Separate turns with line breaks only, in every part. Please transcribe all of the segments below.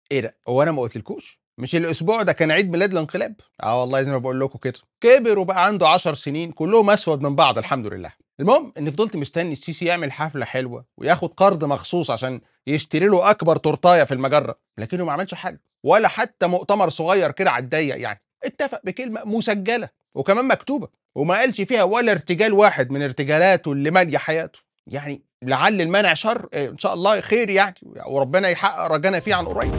ايه ده هو انا ما قلتلكوش مش الاسبوع ده كان عيد ميلاد الانقلاب اه والله زي ما بقول لكم كده كبر وبقى عنده 10 سنين كلهم اسود من بعض الحمد لله المهم اني فضلت مستني السيسي يعمل حفله حلوه وياخد قرض مخصوص عشان يشتري له اكبر تورتايه في المجره لكنه ما عملش حاجه ولا حتى مؤتمر صغير كده على الضيق يعني اتفق بكلمه مسجله وكمان مكتوبه وما قالش فيها ولا ارتجال واحد من ارتجالاته اللي ماليه حياته يعني لعل المانع شر إيه، ان شاء الله خير يعني وربنا يحقق رجانا فيه عن قريب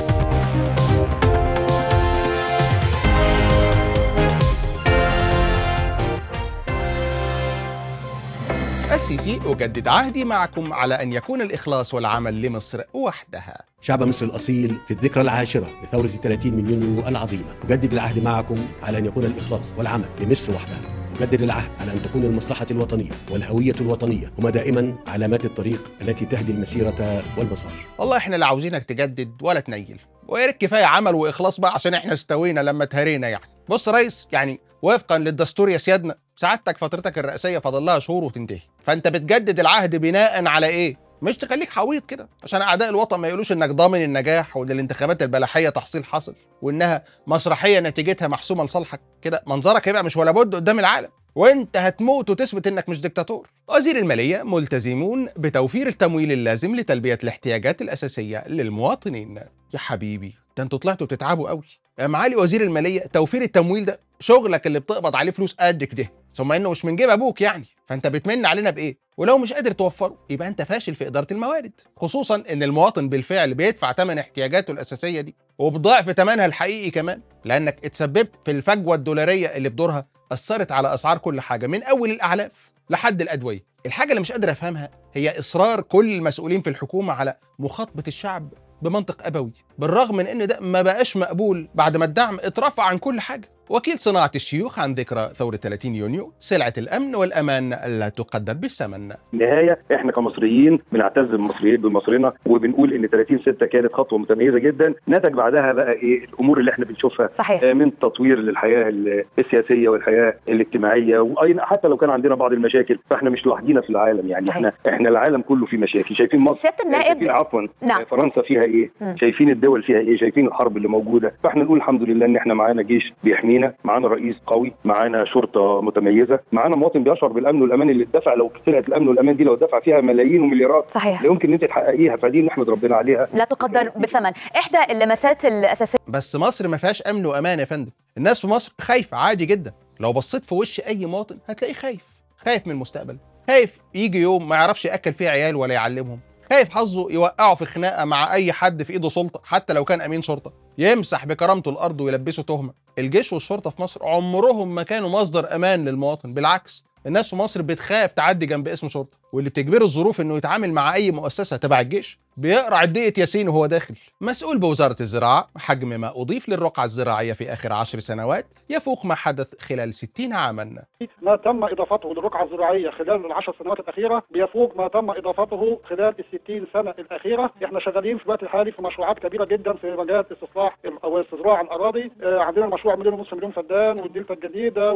السيسي أجدد عهدي معكم على أن يكون الإخلاص والعمل لمصر وحدها
شعب مصر الأصيل في الذكرى العاشرة لثورة 30 من يونيو العظيمة أجدد العهد معكم على أن يكون الإخلاص والعمل لمصر وحدها أجدد العهد على أن تكون المصلحة الوطنية والهوية الوطنية هما دائما علامات الطريق التي تهدي المسيرة والمسار
والله احنا لا عاوزينك تجدد ولا تنيل ويا ريت كفايه عمل واخلاص بقى عشان احنا استوينا لما اتهرينا يعني بص يا ريس يعني وفقا للدستور يا سيادنا سعادتك فترتك الرئاسيه فاضل لها شهور وتنتهي فانت بتجدد العهد بناء على ايه مش تخليك حويط كده عشان اعداء الوطن ما يقولوش انك ضامن النجاح وان الانتخابات البلحيه تحصيل حاصل وانها مسرحيه نتيجتها محسومه لصالحك كده منظرك هيبقى مش ولا بد قدام العالم وانت هتموت وتثبت انك مش دكتاتور وزير الماليه ملتزمون بتوفير التمويل اللازم لتلبيه الاحتياجات الاساسيه للمواطنين يا حبيبي ده انتوا طلعتوا بتتعبوا قوي يا معالي وزير الماليه توفير التمويل ده شغلك اللي بتقبض عليه فلوس قد كده ثم انه مش من جيب ابوك يعني فانت بتمن علينا بايه ولو مش قادر توفره يبقى انت فاشل في اداره الموارد خصوصا ان المواطن بالفعل بيدفع ثمن احتياجاته الاساسيه دي وبضعف ثمنها الحقيقي كمان لانك اتسببت في الفجوه الدولاريه اللي بدورها اثرت على اسعار كل حاجه من اول الاعلاف لحد الادويه الحاجه اللي مش قادر افهمها هي اصرار كل المسؤولين في الحكومه على مخاطبه الشعب بمنطق ابوي بالرغم من ان ده ما بقاش مقبول بعد ما الدعم اترفع عن كل حاجه وكيل صناعة الشيوخ عن ذكرى ثورة 30 يونيو سلعة الأمن والأمان لا تقدر بالثمن
النهايه احنا كمصريين بنعتز بالمصريين بمصرنا وبنقول ان 30 6 كانت خطوه متميزه جدا نتج بعدها بقى ايه الامور اللي احنا بنشوفها
صحيح.
آه، من تطوير للحياه ال- السياسيه والحياه الاجتماعيه وايضا حتى لو كان عندنا بعض المشاكل فاحنا مش لوحدينا في العالم يعني
صحيح.
احنا احنا العالم كله فيه مشاكل شايفين مصر
سيادة النائب
شايفين عفوا
نعم.
آه، فرنسا فيها ايه
مم.
شايفين الدول فيها ايه شايفين الحرب اللي موجوده فاحنا نقول الحمد لله ان احنا معانا جيش بيحمينا معانا رئيس قوي معانا شرطه متميزه معانا مواطن بيشعر بالامن والامان اللي اتدفع لو سلعه الامن والامان دي لو اتدفع فيها ملايين ومليارات
صحيح
لا يمكن ان انت تحققيها فدي نحمد ربنا عليها
لا تقدر بثمن إحدى اللمسات الأساسية
بس مصر ما فيهاش أمن وأمان يا فندم الناس في مصر خايفة عادي جدا لو بصيت في وش أي مواطن هتلاقيه خايف خايف من المستقبل خايف يجي يوم ما يعرفش يأكل فيه عيال ولا يعلمهم خايف حظه يوقعه في خناقة مع أي حد في إيده سلطة حتى لو كان أمين شرطة يمسح بكرامته الأرض ويلبسه تهمة الجيش والشرطة في مصر عمرهم ما كانوا مصدر أمان للمواطن بالعكس الناس في مصر بتخاف تعدي جنب اسم شرطة واللي بتجبره الظروف انه يتعامل مع اي مؤسسة تبع الجيش بيقرع دقة ياسين وهو داخل مسؤول بوزارة الزراعة حجم ما أضيف للرقعة الزراعية في آخر عشر سنوات يفوق ما حدث خلال 60 عاما
ما تم اضافته للرقعه الزراعيه خلال العشر سنوات الاخيره بيفوق ما تم اضافته خلال الستين سنه الاخيره احنا شغالين في الوقت الحالي في مشروعات كبيره جدا في مجال استصلاح ال- او استزراع الاراضي آه، عندنا مشروع مليون ونص مليون فدان والدلتا الجديده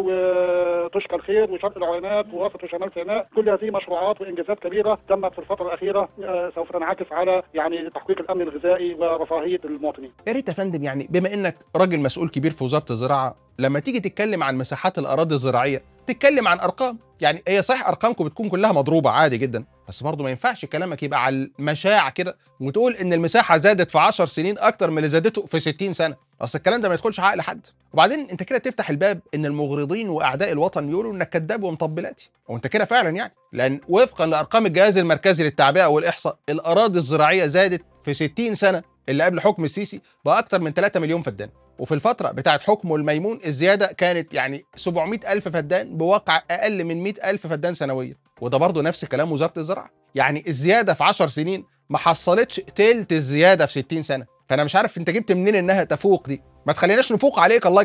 وتشكى الخير وشرق العوينات ووسط وشمال سيناء كل هذه مشروعات وانجازات كبيره تمت في الفتره الاخيره آه، سوف تنعكس على يعني تحقيق الامن الغذائي ورفاهيه المواطنين
يا ريت يا فندم يعني بما انك راجل مسؤول كبير في وزاره الزراعه لما تيجي تتكلم عن مساحات الاراضي الزراعيه تتكلم عن ارقام يعني هي صحيح ارقامكم بتكون كلها مضروبه عادي جدا بس برضه ما ينفعش كلامك يبقى على المشاع كده وتقول ان المساحه زادت في 10 سنين اكتر من اللي زادته في 60 سنه اصل الكلام ده ما يدخلش عقل حد وبعدين انت كده تفتح الباب ان المغرضين واعداء الوطن يقولوا انك كذاب ومطبلاتي وانت كده فعلا يعني لان وفقا لارقام الجهاز المركزي للتعبئه والاحصاء الاراضي الزراعيه زادت في 60 سنه اللي قبل حكم السيسي بأكتر من 3 مليون فدان وفي الفترة بتاعت حكمه الميمون الزيادة كانت يعني 700 ألف فدان بواقع أقل من 100 ألف فدان سنويا وده برضه نفس كلام وزارة الزراعة يعني الزيادة في 10 سنين ما حصلتش تلت الزيادة في 60 سنة فأنا مش عارف أنت جبت منين إنها تفوق دي ما تخليناش نفوق عليك الله يكرمك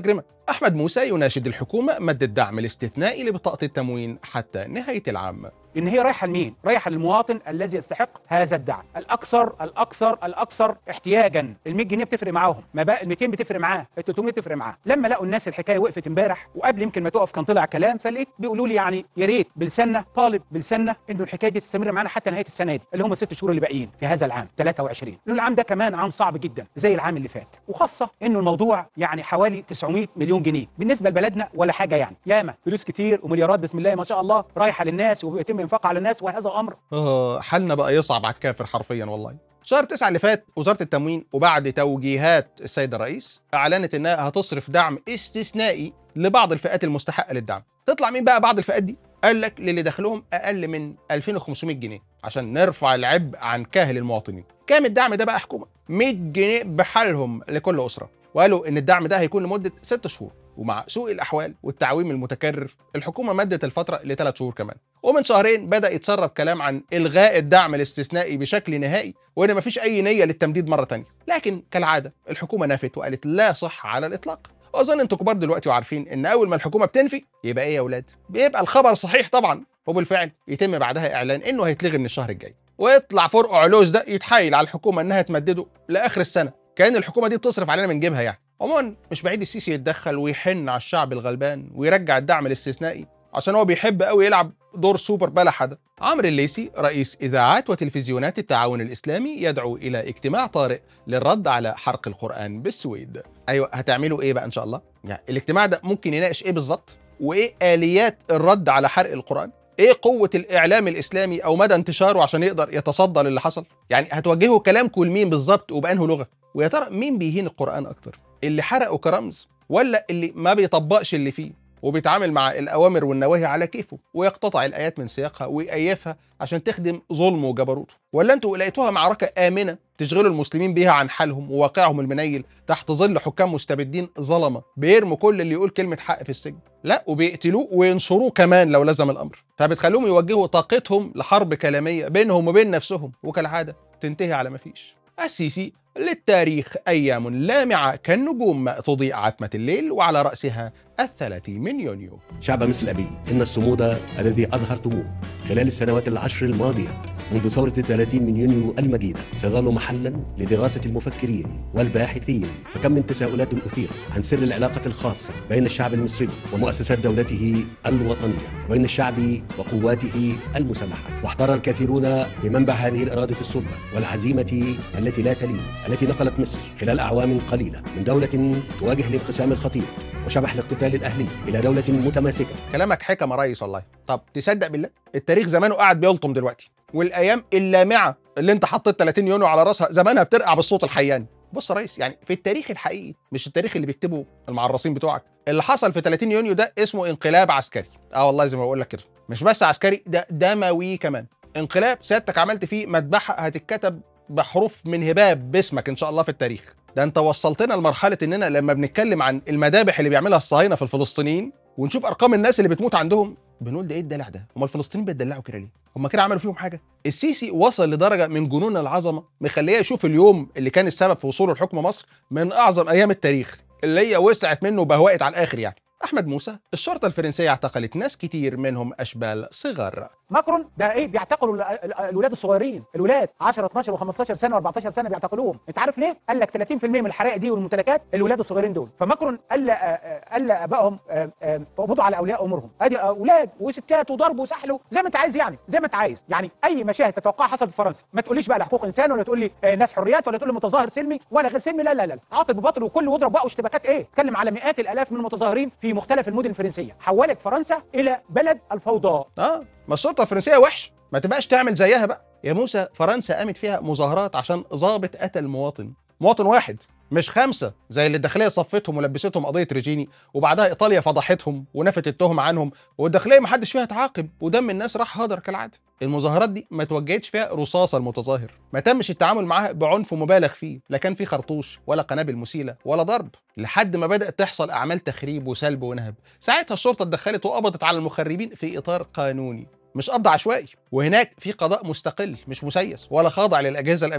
احمد موسى يناشد الحكومه مد الدعم الاستثنائي لبطاقه التموين حتى نهايه العام
ان هي رايحه لمين؟ رايحه للمواطن الذي يستحق هذا الدعم، الاكثر الاكثر الاكثر احتياجا، ال 100 جنيه بتفرق معاهم، ما بقى ال 200 بتفرق معاه، ال 300 بتفرق معاه، لما لقوا الناس الحكايه وقفت امبارح وقبل يمكن ما تقف كان طلع كلام فلقيت بيقولوا لي يعني يا ريت بلساننا طالب بلساننا انه الحكايه دي تستمر معانا حتى نهايه السنه دي اللي هم الست شهور اللي باقيين في هذا العام 23 لأن العام ده كمان عام صعب جدا زي العام اللي فات وخاصه انه الموضوع يعني حوالي 900 مليون جنيه بالنسبه لبلدنا ولا حاجه يعني ياما فلوس كتير ومليارات بسم الله ما شاء الله رايحه للناس وبيتم انفاقها على الناس وهذا امر
اه حالنا بقى يصعب على الكافر حرفيا والله شهر تسعة اللي فات وزارة التموين وبعد توجيهات السيد الرئيس أعلنت إنها هتصرف دعم استثنائي لبعض الفئات المستحقة للدعم تطلع مين بقى بعض الفئات دي؟ قال لك للي دخلهم أقل من 2500 جنيه عشان نرفع العبء عن كاهل المواطنين كام الدعم ده بقى حكومة 100 جنيه بحالهم لكل أسرة وقالوا إن الدعم ده هيكون لمدة 6 شهور ومع سوء الأحوال والتعويم المتكرر الحكومة مدت الفترة لثلاث شهور كمان ومن شهرين بدأ يتسرب كلام عن إلغاء الدعم الاستثنائي بشكل نهائي وإن مفيش أي نية للتمديد مرة تانية لكن كالعادة الحكومة نفت وقالت لا صح على الإطلاق واظن انتوا كبار دلوقتي وعارفين ان اول ما الحكومه بتنفي يبقى ايه يا اولاد بيبقى الخبر صحيح طبعا وبالفعل يتم بعدها اعلان انه هيتلغي من الشهر الجاي ويطلع فرق علوز ده يتحايل على الحكومه انها تمدده لاخر السنه كان الحكومه دي بتصرف علينا من جيبها يعني عموما مش بعيد السيسي يتدخل ويحن على الشعب الغلبان ويرجع الدعم الاستثنائي عشان هو بيحب قوي يلعب دور سوبر بلح ده عمرو الليسي رئيس اذاعات وتلفزيونات التعاون الاسلامي يدعو الى اجتماع طارئ للرد على حرق القران بالسويد ايوه هتعملوا ايه بقى ان شاء الله يعني الاجتماع ده ممكن يناقش ايه بالظبط وايه اليات الرد على حرق القران ايه قوه الاعلام الاسلامي او مدى انتشاره عشان يقدر يتصدى للي حصل يعني هتوجهوا كلامكم لمين بالظبط وبانه لغه ويا ترى مين بيهين القران اكتر اللي حرقه كرمز ولا اللي ما بيطبقش اللي فيه وبيتعامل مع الأوامر والنواهي على كيفه ويقتطع الآيات من سياقها ويأيفها عشان تخدم ظلمه وجبروته ولا أنتوا لقيتوها معركة آمنة تشغلوا المسلمين بيها عن حالهم وواقعهم المنيل تحت ظل حكام مستبدين ظلمة بيرموا كل اللي يقول كلمة حق في السجن لا وبيقتلوه وينصروه كمان لو لزم الأمر فبتخلوهم يوجهوا طاقتهم لحرب كلامية بينهم وبين نفسهم وكالعادة تنتهي على ما فيش السيسي للتاريخ أيام لامعة كالنجوم تضيء عتمة الليل وعلى رأسها الثلاثين من يونيو
شعب مثل أبي إن الصمود الذي أظهرتموه خلال السنوات العشر الماضية منذ ثورة الثلاثين من يونيو المجيدة سيظل محلا لدراسة المفكرين والباحثين فكم من تساؤلات أثيرت عن سر العلاقة الخاصة بين الشعب المصري ومؤسسات دولته الوطنية وبين الشعب وقواته المسلحة واحتار الكثيرون بمنبع هذه الإرادة الصلبة والعزيمة التي لا تلين التي نقلت مصر خلال أعوام قليلة من دولة تواجه الانقسام الخطير وشبح الاقتتال الأهلي إلى دولة متماسكة
كلامك حكم يا ريس والله طب تصدق بالله التاريخ زمانه قاعد بيلطم دلوقتي والايام اللامعه اللي انت حطيت 30 يونيو على راسها زمانها بترقع بالصوت الحياني بص يا ريس يعني في التاريخ الحقيقي مش التاريخ اللي بيكتبه المعرصين بتوعك اللي حصل في 30 يونيو ده اسمه انقلاب عسكري اه والله زي ما بقول لك كده مش بس عسكري ده دموي كمان انقلاب سيادتك عملت فيه مذبحه هتتكتب بحروف من هباب باسمك ان شاء الله في التاريخ ده انت وصلتنا لمرحله اننا لما بنتكلم عن المذابح اللي بيعملها الصهاينه في الفلسطينيين ونشوف ارقام الناس اللي بتموت عندهم بنقول ده ايه الدلع ده؟ هم الفلسطينيين بيتدلعوا كده ليه؟ هم كده عملوا فيهم حاجه؟ السيسي وصل لدرجه من جنون العظمه مخليه يشوف اليوم اللي كان السبب في وصوله لحكم مصر من اعظم ايام التاريخ اللي هي وسعت منه وبهوقت على الاخر يعني. احمد موسى الشرطه الفرنسيه اعتقلت ناس كتير منهم اشبال صغار
ماكرون ده ايه بيعتقلوا ال- ال- الولاد الصغيرين الولاد 10 12 و15 سنه و14 سنه بيعتقلوهم انت عارف ليه قال لك 30% من الحرائق دي والممتلكات الولاد الصغيرين دول فماكرون قال ل- آه، آه، قال لابائهم آه، آه، اقبضوا على اولياء امورهم ادي اولاد وستات وضرب وسحل زي ما انت عايز يعني زي ما انت عايز يعني اي مشاهد تتوقعها حصلت في فرنسا ما تقوليش بقى لا حقوق انسان ولا تقول لي آه، ناس حريات ولا تقول لي متظاهر سلمي ولا غير سلمي لا لا لا عاطل بباطل وكل واضرب بقى واشتباكات ايه اتكلم على مئات الالاف من المتظاهرين في مختلف المدن الفرنسيه حولت فرنسا الى بلد الفوضى
اه ما الشرطه الفرنسيه وحش ما تبقاش تعمل زيها بقى يا موسى فرنسا قامت فيها مظاهرات عشان ضابط قتل مواطن مواطن واحد مش خمسه زي اللي الداخليه صفتهم ولبستهم قضيه ريجيني وبعدها ايطاليا فضحتهم ونفت التهم عنهم والداخليه ما حدش فيها اتعاقب ودم الناس راح هدر كالعاده المظاهرات دي ما توجهتش فيها رصاصه المتظاهر ما تمش التعامل معاها بعنف مبالغ فيه لا كان في خرطوش ولا قنابل مسيله ولا ضرب لحد ما بدات تحصل اعمال تخريب وسلب ونهب ساعتها الشرطه اتدخلت وقبضت على المخربين في اطار قانوني مش قبض عشوائي وهناك في قضاء مستقل مش مسيس ولا خاضع للاجهزه الامنيه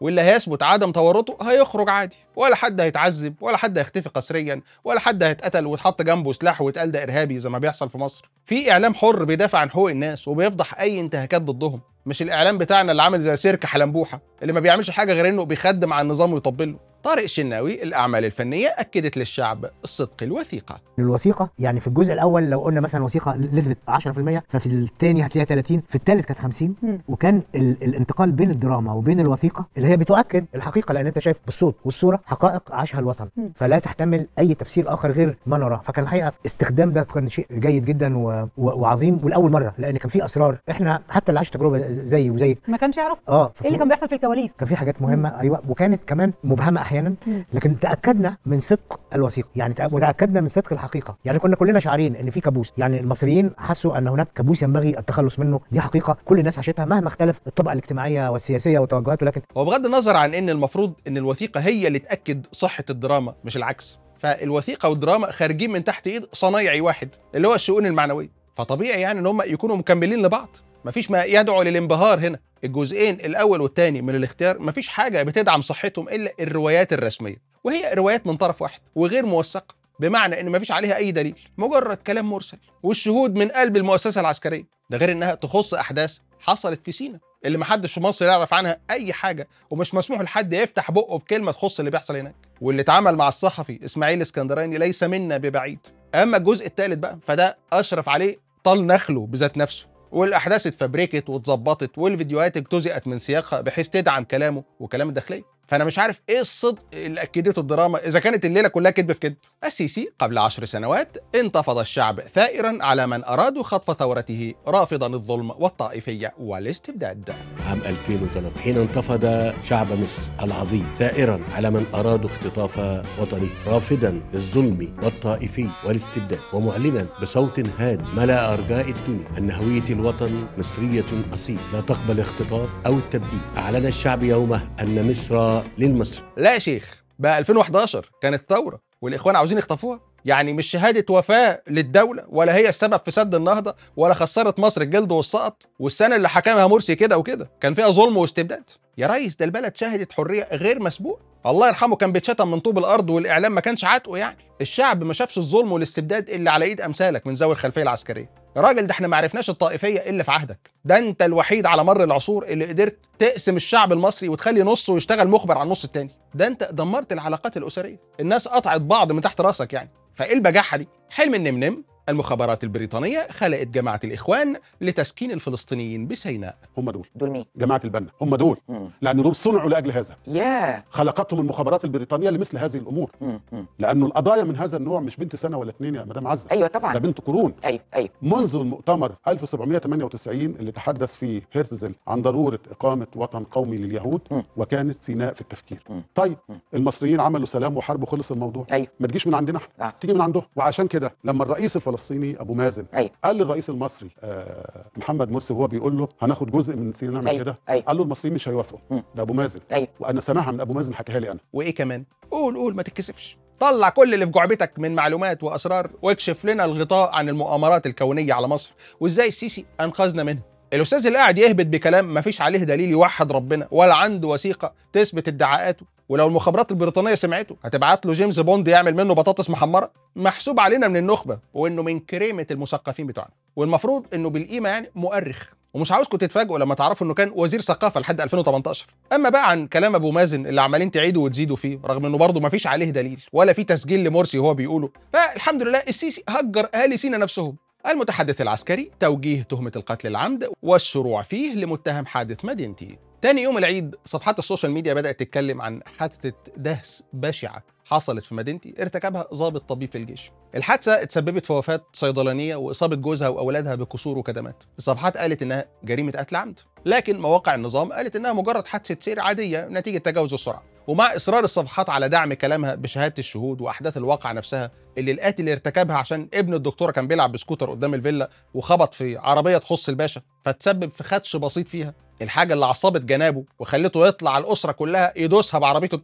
واللي هيثبت عدم تورطه هيخرج عادي ولا حد هيتعذب ولا حد هيختفي قسريا ولا حد هيتقتل ويتحط جنبه سلاح ويتقال ده ارهابي زي ما بيحصل في مصر في اعلام حر بيدافع عن حقوق الناس وبيفضح اي انتهاكات ضدهم مش الاعلام بتاعنا اللي عامل زي سيرك حلنبوحه اللي ما بيعملش حاجه غير انه بيخدم على النظام ويطبله طارق الشناوي الاعمال الفنيه اكدت للشعب الصدق الوثيقه
الوثيقه يعني في الجزء الاول لو قلنا مثلا وثيقه نسبه 10% ففي الثاني هتلاقيها 30 في الثالث كانت 50 وكان ال الانتقال بين الدراما وبين الوثيقه اللي هي بتؤكد الحقيقه لان انت شايف بالصوت والصوره حقائق عاشها الوطن فلا تحتمل اي تفسير اخر غير ما نراه فكان الحقيقه استخدام ده كان شيء جيد جدا و... و... وعظيم والاول مره لان كان في اسرار احنا حتى اللي عاش تجربه زي وزي
ما كانش يعرف
اه
ايه اللي كان بيحصل في الكواليس
كان في حاجات مهمه ايوه وكانت كمان مبهمه احيانا لكن تاكدنا من صدق الوثيقه يعني تأ- وتاكدنا من صدق الحقيقه يعني كنا كلنا شعارين ان في كابوس يعني المصريين حسوا ان هناك كابوس ينبغي التخلص منه دي حقيقه كل الناس عاشتها مهما اختلف الطبقه الاجتماعيه والسياسيه وتوجهاته لكن
هو بغض النظر عن ان المفروض ان الوثيقه هي اللي تاكد صحه الدراما مش العكس فالوثيقه والدراما خارجين من تحت ايد صنايعي واحد اللي هو الشؤون المعنويه فطبيعي يعني ان هم يكونوا مكملين لبعض مفيش ما يدعو للانبهار هنا الجزئين الاول والثاني من الاختيار مفيش حاجه بتدعم صحتهم الا الروايات الرسميه وهي روايات من طرف واحد وغير موثقه بمعنى ان مفيش عليها اي دليل مجرد كلام مرسل والشهود من قلب المؤسسه العسكريه ده غير انها تخص احداث حصلت في سينا اللي محدش في مصر يعرف عنها اي حاجه ومش مسموح لحد يفتح بقه بكلمه تخص اللي بيحصل هناك واللي اتعمل مع الصحفي اسماعيل اسكندراني ليس منا ببعيد اما الجزء الثالث بقى فده اشرف عليه طال نخله بذات نفسه والاحداث اتفبركت واتظبطت والفيديوهات اجتزئت من سياقها بحيث تدعم كلامه وكلام الداخليه فانا مش عارف ايه الصدق اللي اكدته الدراما اذا كانت الليله كلها كذب في كذب السيسي قبل عشر سنوات انتفض الشعب ثائرا على من ارادوا خطف ثورته رافضا الظلم والطائفيه والاستبداد
عام 2003 حين انتفض شعب مصر العظيم ثائرا على من ارادوا اختطاف وطنه رافضا للظلم والطائفي والاستبداد ومعلنا بصوت هادي ملا ارجاء الدنيا ان هويه الوطن مصريه اصيله لا تقبل اختطاف او التبديل اعلن الشعب يومه ان مصر للمصر
لا يا شيخ بقى 2011 كانت ثوره والاخوان عاوزين يخطفوها يعني مش شهاده وفاه للدوله ولا هي السبب في سد النهضه ولا خسرت مصر الجلد والسقط والسنه اللي حكمها مرسي كده وكده كان فيها ظلم واستبداد يا ريس ده البلد شهدت حريه غير مسبوقه الله يرحمه كان بيتشتم من طوب الارض والاعلام ما كانش عاتقه يعني الشعب ما شافش الظلم والاستبداد اللي على ايد امثالك من ذوي الخلفيه العسكريه يا راجل ده احنا ما عرفناش الطائفيه الا في عهدك ده انت الوحيد على مر العصور اللي قدرت تقسم الشعب المصري وتخلي نصه يشتغل مخبر عن النص التاني ده انت دمرت العلاقات الاسريه الناس قطعت بعض من تحت راسك يعني فايه البجاحه دي حلم النمنم المخابرات البريطانية خلقت جماعة الإخوان لتسكين الفلسطينيين بسيناء
هم دول
دول مين؟
جماعه البنا هم دول
مم.
لان دول صنعوا لاجل هذا
يا
خلقتهم المخابرات البريطانيه لمثل هذه الامور
مم. مم.
لانه القضايا من هذا النوع مش بنت سنه ولا اتنين يا مدام عزه
ايوه
ده
طبعا
بنت قرون
ايوه ايوه
منذ المؤتمر 1798 اللي تحدث فيه هيرتزل عن ضروره اقامه وطن قومي لليهود
م.
وكانت سيناء في التفكير
م.
طيب
م.
المصريين عملوا سلام وحرب وخلص الموضوع
ايوه
ما تجيش من عندنا احنا
آه.
تيجي من عندهم وعشان كده لما الرئيس الفلسطيني ابو مازن
ايوه
قال للرئيس المصري آه محمد مرسي وهو بيقول له هناخد جزء من سيناء نعمل
أيوة.
كده
أيوة.
قال له المصريين مش هيوافقوا
م.
ده ابو مازن
ايوه
وانا سامعها من ابو مازن حكاها لي انا
وإيه كمان؟ قول قول ما تتكسفش طلع كل اللي في جعبتك من معلومات وأسرار واكشف لنا الغطاء عن المؤامرات الكونية على مصر وإزاي السيسي أنقذنا منها الأستاذ اللي قاعد يهبط بكلام ما فيش عليه دليل يوحد ربنا ولا عنده وثيقة تثبت ادعاءاته ولو المخابرات البريطانية سمعته هتبعت له جيمس بوند يعمل منه بطاطس محمرة محسوب علينا من النخبة وإنه من كريمة المثقفين بتوعنا والمفروض إنه بالقيمة يعني مؤرخ ومش عاوزكم تتفاجئوا لما تعرفوا انه كان وزير ثقافه لحد 2018 اما بقى عن كلام ابو مازن اللي عمالين تعيدوا وتزيدوا فيه رغم انه برضه ما فيش عليه دليل ولا في تسجيل لمرسي وهو بيقوله فالحمد لله السيسي هجر اهالي سينا نفسهم المتحدث العسكري توجيه تهمة القتل العمد والشروع فيه لمتهم حادث مدينتي تاني يوم العيد صفحات السوشيال ميديا بدأت تتكلم عن حادثة دهس بشعة حصلت في مدينتي ارتكبها ضابط طبيب في الجيش الحادثة اتسببت في وفاة صيدلانية وإصابة جوزها وأولادها بكسور وكدمات الصفحات قالت إنها جريمة قتل عمد لكن مواقع النظام قالت إنها مجرد حادثة سير عادية نتيجة تجاوز السرعة ومع إصرار الصفحات على دعم كلامها بشهادة الشهود وأحداث الواقع نفسها اللي القاتل ارتكبها عشان ابن الدكتورة كان بيلعب بسكوتر قدام الفيلا وخبط في عربية تخص الباشا فتسبب في خدش بسيط فيها الحاجة اللي عصبت جنابه وخلته يطلع على الأسرة كلها يدوسها بعربيته التانية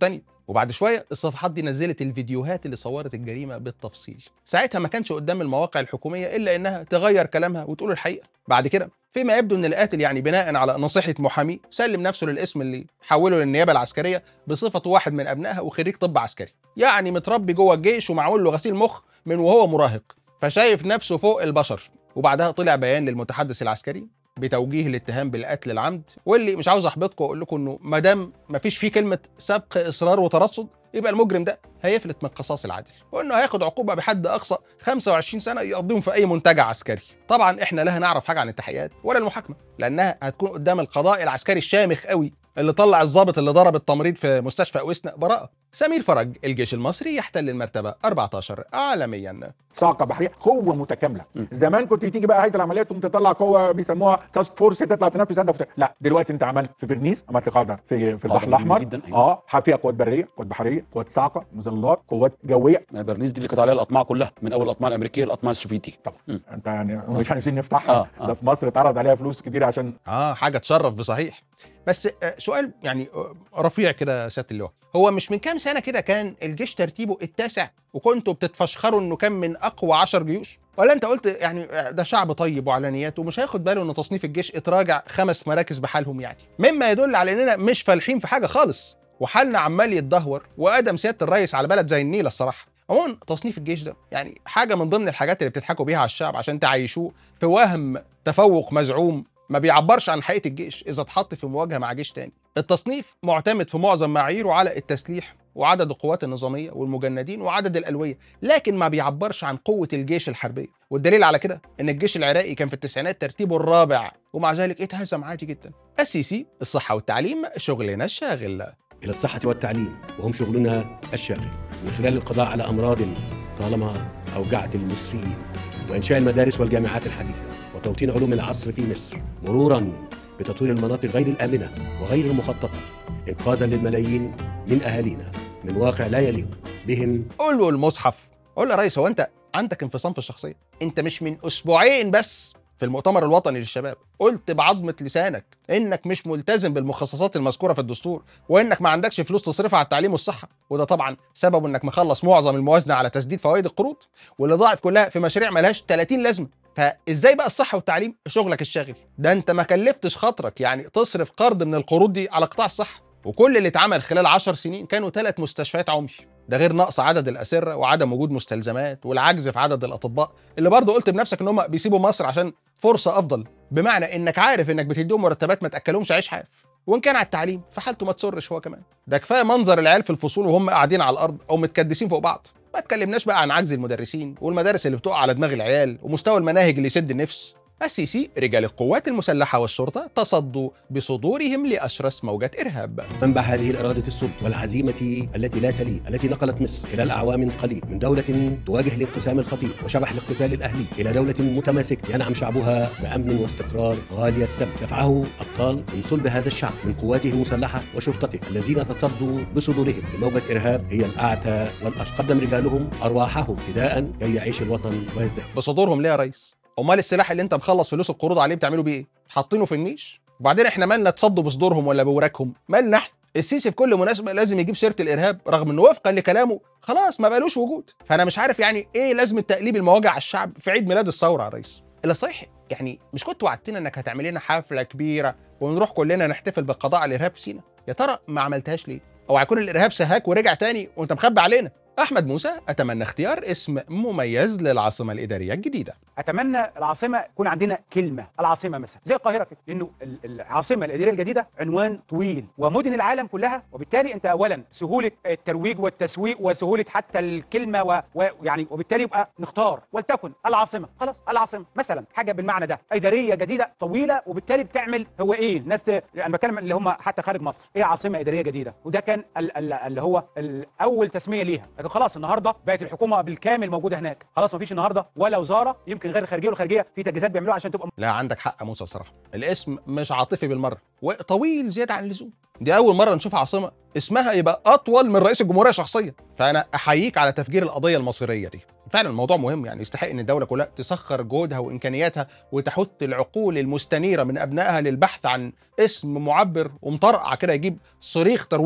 وبعد شويه الصفحات دي نزلت الفيديوهات اللي صورت الجريمه بالتفصيل ساعتها ما كانش قدام المواقع الحكوميه الا انها تغير كلامها وتقول الحقيقه بعد كده فيما يبدو ان القاتل يعني بناء على نصيحه محامي سلم نفسه للاسم اللي حوله للنيابه العسكريه بصفته واحد من ابنائها وخريج طب عسكري يعني متربي جوه الجيش ومعمول له غسيل مخ من وهو مراهق فشايف نفسه فوق البشر وبعدها طلع بيان للمتحدث العسكري بتوجيه الاتهام بالقتل العمد واللي مش عاوز احبطكم واقول لكم انه ما دام ما فيش فيه كلمه سبق اصرار وترصد يبقى المجرم ده هيفلت من القصاص العادل وانه هياخد عقوبه بحد اقصى 25 سنه يقضيهم في اي منتجع عسكري طبعا احنا لا هنعرف حاجه عن التحقيقات ولا المحاكمه لانها هتكون قدام القضاء العسكري الشامخ قوي اللي طلع الضابط اللي ضرب التمريض في مستشفى اوسنا براءه سمير فرج الجيش المصري يحتل المرتبه 14 عالميا
صاعقه بحريه قوه متكامله زمان كنت تيجي بقى هيئه العمليات تقوم تطلع قوه بيسموها تاسك فورس تطلع تنفذ هدف لا دلوقتي انت عملت في برنيس عملت قاعده في في البحر
قاعدة مهمة
الاحمر
جداً، أيوة.
اه فيها قوات بريه قوات بحريه قوات صاعقه مظلات قوات جويه
ما برنيس دي اللي كانت عليها الاطماع كلها من اول الاطماع الامريكيه للاطماع السوفيتي
طبعا انت يعني مش عايزين نفتحها
آه، آه.
ده في مصر اتعرض عليها فلوس كتير عشان
اه حاجه تشرف بصحيح بس آه، سؤال يعني آه، رفيع كده يا سياده اللواء هو مش من كام سنه كده كان الجيش ترتيبه التاسع وكنتوا بتتفشخروا انه كان من اقوى 10 جيوش ولا انت قلت يعني آه، ده شعب طيب وعلى نياته ومش هياخد باله ان تصنيف الجيش اتراجع خمس مراكز بحالهم يعني مما يدل على اننا مش فالحين في حاجه خالص وحالنا عمال يتدهور وادم سياده الرئيس على بلد زي النيل الصراحه عموما تصنيف الجيش ده يعني حاجه من ضمن الحاجات اللي بتضحكوا بيها على الشعب عشان تعيشوه في وهم تفوق مزعوم ما بيعبرش عن حقيقه الجيش اذا اتحط في مواجهه مع جيش تاني التصنيف معتمد في معظم معاييره على التسليح وعدد القوات النظاميه والمجندين وعدد الالويه لكن ما بيعبرش عن قوه الجيش الحربيه والدليل على كده ان الجيش العراقي كان في التسعينات ترتيبه الرابع ومع ذلك اتهزم عادي جدا السيسي الصحه والتعليم شغلنا الشاغل
إلى الصحة والتعليم وهم شغلنا الشاغل من خلال القضاء على أمراض طالما أوجعت المصريين وإنشاء المدارس والجامعات الحديثة وتوطين علوم العصر في مصر مرورا بتطوير المناطق غير الآمنة وغير المخططة إنقاذا للملايين من أهالينا من واقع لا يليق بهم
قول له المصحف قول له يا ريس هو انت عندك انفصام في الشخصيه انت مش من اسبوعين بس في المؤتمر الوطني للشباب قلت بعظمه لسانك انك مش ملتزم بالمخصصات المذكوره في الدستور وانك ما عندكش فلوس تصرفها على التعليم والصحه وده طبعا سبب انك مخلص معظم الموازنه على تسديد فوائد القروض واللي ضاعت كلها في مشاريع ملهاش 30 لازمه فازاي بقى الصحه والتعليم شغلك الشاغل ده انت ما كلفتش خاطرك يعني تصرف قرض من القروض دي على قطاع الصحه وكل اللي اتعمل خلال 10 سنين كانوا ثلاث مستشفيات عمي ده غير نقص عدد الاسره وعدم وجود مستلزمات والعجز في عدد الاطباء اللي برضه قلت بنفسك ان هم بيسيبوا مصر عشان فرصه افضل بمعنى انك عارف انك بتديهم مرتبات ما تاكلهمش عيش حاف وان كان على التعليم فحالته ما تسرش هو كمان ده كفايه منظر العيال في الفصول وهم قاعدين على الارض او متكدسين فوق بعض ما تكلمناش بقى عن عجز المدرسين والمدارس اللي بتقع على دماغ العيال ومستوى المناهج اللي يسد النفس السيسي رجال القوات المسلحة والشرطة تصدوا بصدورهم لأشرس موجة إرهاب
منبع هذه الإرادة الصلب والعزيمة التي لا تلي التي نقلت مصر خلال أعوام قليل من دولة تواجه الانقسام الخطير وشبح الاقتتال الأهلي إلى دولة متماسكة ينعم شعبها بأمن واستقرار غالي الثمن دفعه أبطال من صلب هذا الشعب من قواته المسلحة وشرطته الذين تصدوا بصدورهم لموجة إرهاب هي الأعتى والأشقى قدم رجالهم أرواحهم فداء كي يعيش الوطن ويزدهر
بصدورهم ليه يا ريس؟ امال السلاح اللي انت مخلص فلوس القروض عليه بتعملوا بيه ايه؟ حاطينه في النيش؟ وبعدين احنا مالنا تصدوا بصدورهم ولا بوراكهم؟ مالنا احنا؟ السيسي في كل مناسبه لازم يجيب سيره الارهاب رغم انه وفقا لكلامه خلاص ما بقالوش وجود فانا مش عارف يعني ايه لازمه تقليب المواجع على الشعب في عيد ميلاد الثوره يا ريس الا صحيح يعني مش كنت وعدتنا انك هتعمل لنا حفله كبيره ونروح كلنا نحتفل بالقضاء على الارهاب في سينا يا ترى ما عملتهاش ليه او هيكون الارهاب سهاك ورجع تاني وانت مخبي علينا احمد موسى اتمنى اختيار اسم مميز للعاصمه الاداريه الجديده
اتمنى العاصمه يكون عندنا كلمه العاصمه مثلا زي القاهره كده لانه ال- العاصمه الاداريه الجديده عنوان طويل ومدن العالم كلها وبالتالي انت اولا سهوله الترويج والتسويق وسهوله حتى الكلمه و- ويعني وبالتالي يبقى نختار ولتكن العاصمه خلاص العاصمه مثلا حاجه بالمعنى ده اداريه جديده طويله وبالتالي بتعمل هو ايه الناس ت... انا بتكلم اللي هم حتى خارج مصر ايه عاصمه اداريه جديده وده كان ال- ال- اللي هو الاول تسميه ليها لكن خلاص النهارده بقت الحكومه بالكامل موجوده هناك خلاص مفيش النهارده ولا وزاره يمكن غير الخارجيه والخارجيه في تجهيزات بيعملوها عشان تبقى
لا عندك حق يا موسى صراحه الاسم مش عاطفي بالمره وطويل زياده عن اللزوم دي اول مره نشوف عاصمه اسمها يبقى اطول من رئيس الجمهوريه شخصيا فانا احييك على تفجير القضيه المصيريه دي فعلا الموضوع مهم يعني يستحق ان الدوله كلها تسخر جهودها وامكانياتها وتحث العقول المستنيره من ابنائها للبحث عن اسم معبر ومطرقع كده يجيب صريخ ترويج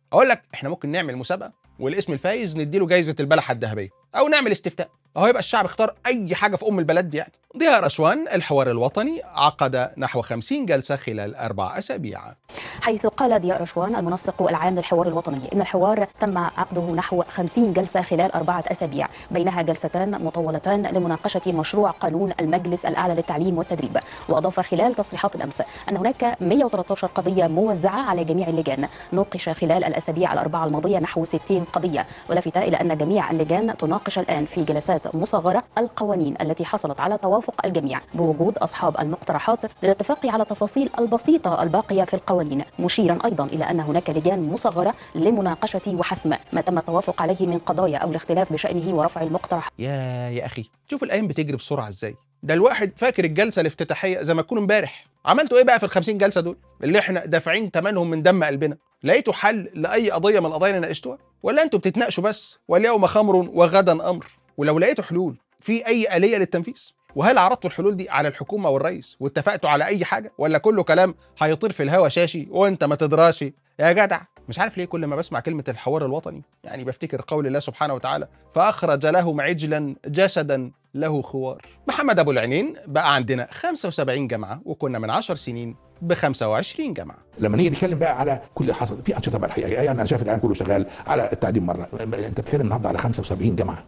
اقول لك احنا ممكن نعمل مسابقه والاسم الفايز نديله جايزه البلحه الذهبيه او نعمل استفتاء اهو يبقى الشعب اختار اي حاجه في ام البلد دي يعني ضياء رشوان الحوار الوطني عقد نحو 50 جلسه خلال اربع اسابيع
حيث قال ضياء رشوان المنسق العام للحوار الوطني إن الحوار تم عقده نحو 50 جلسة خلال أربعة أسابيع بينها جلستان مطولتان لمناقشة مشروع قانون المجلس الأعلى للتعليم والتدريب وأضاف خلال تصريحات الأمس أن هناك 113 قضية موزعة على جميع اللجان نوقش خلال الأسابيع الأربعة الماضية نحو 60 قضية ولفت إلى أن جميع اللجان تناقش الآن في جلسات مصغرة القوانين التي حصلت على توافق الجميع بوجود أصحاب المقترحات للاتفاق على التفاصيل البسيطة الباقية في القوانين مشيرا أيضا إلى أن هناك لجان مصغرة لمناقشة وحسم ما تم التوافق عليه من قضايا أو الاختلاف بشأنه ورفع المقترح
يا يا اخي شوف الايام بتجري بسرعه ازاي ده الواحد فاكر الجلسه الافتتاحيه زي ما تكون امبارح عملتوا ايه بقى في ال 50 جلسه دول اللي احنا دافعين ثمنهم من دم قلبنا لقيتوا حل لاي قضيه من القضايا اللي ناقشتوها ولا انتوا بتتناقشوا بس واليوم خمر وغدا امر ولو لقيتوا حلول في اي اليه للتنفيذ وهل عرضتوا الحلول دي على الحكومه والرئيس واتفقتوا على اي حاجه ولا كله كلام هيطير في الهوا شاشي وانت ما تدراش يا جدع مش عارف ليه كل ما بسمع كلمة الحوار الوطني يعني بفتكر قول الله سبحانه وتعالى فأخرج لهم عجلا جسدا له خوار محمد أبو العينين بقى عندنا 75 جامعة وكنا من 10 سنين ب 25 جامعة
لما نيجي نتكلم بقى على كل اللي حصل في انشطه بقى الحقيقه يعني انا شايف العالم كله شغال على التعليم مره انت بتتكلم النهارده على 75 جامعه